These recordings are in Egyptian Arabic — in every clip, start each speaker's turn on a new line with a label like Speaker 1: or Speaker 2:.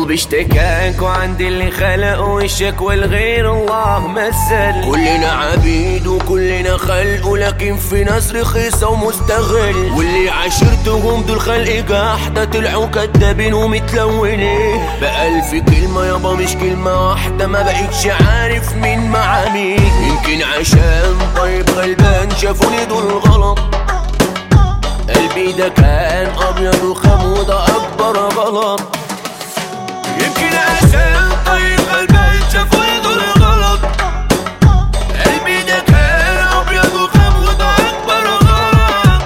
Speaker 1: باشتكاك وعند اللي خلق وشك والغير الله مثل
Speaker 2: كلنا عبيد وكلنا خلق ولكن في ناس رخيصة ومستغل واللي عاشرتهم دول خلق جحدة طلعوا كدابين ومتلونين بألف كلمة يابا مش كلمة واحدة ما بقتش عارف مين مع مين يمكن عشان طيب غلبان شافوني دول غلط قلبي ده كان ابيض وخام وده اكبر غلط
Speaker 1: يمكن عشان طيب غلبان شافوني دول غلط قلبي ده كان ابيض وخام وده اكبر غلط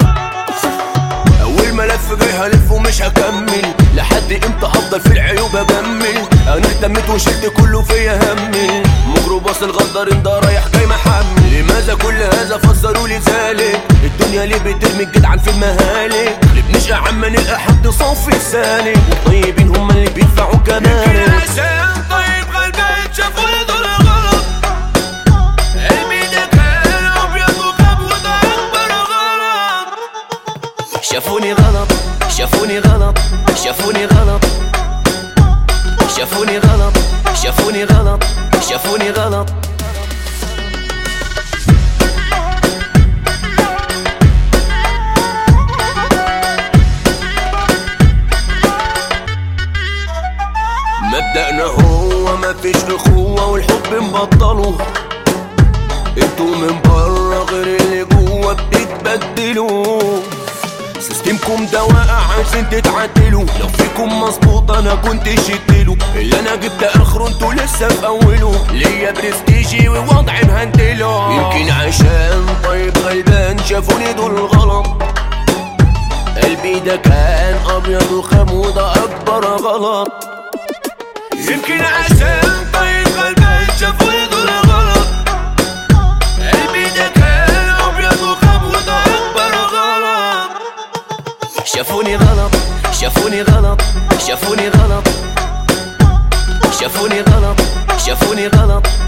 Speaker 2: اول ملف جاي هلف ومش هكمل لحد امتى افضل في العيوب اجمل انا اهتميت وشلت كله فيا همي ميكروباص الغدار ده رايح جاي محمل لماذا كل هذا فسروا لي ذلك الدنيا ليه بترمي الجدعان في المهالك ليه بنشقى عما نلقى حد صافي سالك والطيبين هم اللي بيدفعوا
Speaker 1: يمكن
Speaker 2: كمان
Speaker 1: عشان طيب غلبان شافوني دول غلط قلبي ده كان ابيض وخام وده اكبر غلط
Speaker 2: شافوني غلط شافوني غلط شافوني غلط شافوني غلط شافوني غلط شافوني غلط مبدأنا هو مفيش اخوة والحب مبطله انتوا من بره غير اللي جوه بتتبدلوا سيستمكم ده واقع عشان تتعدلوا لو فيكم مظبوط انا كنت شدله اللي انا جبت اخره انتوا لسه في اوله ليا برستيجي ووضعي مهندله يمكن عشان طيب غلبان شافوني دول غلط قلبي ده كان ابيض وخام وده اكبر غلط
Speaker 1: يمكن عشان طيب غلبان شافوني دول غلط قلبي ده كان ابيض وخام وده اكبر غلط
Speaker 2: شافوني غلط شافوني غلط شافوني غلط شافوني غلط شافوني غلط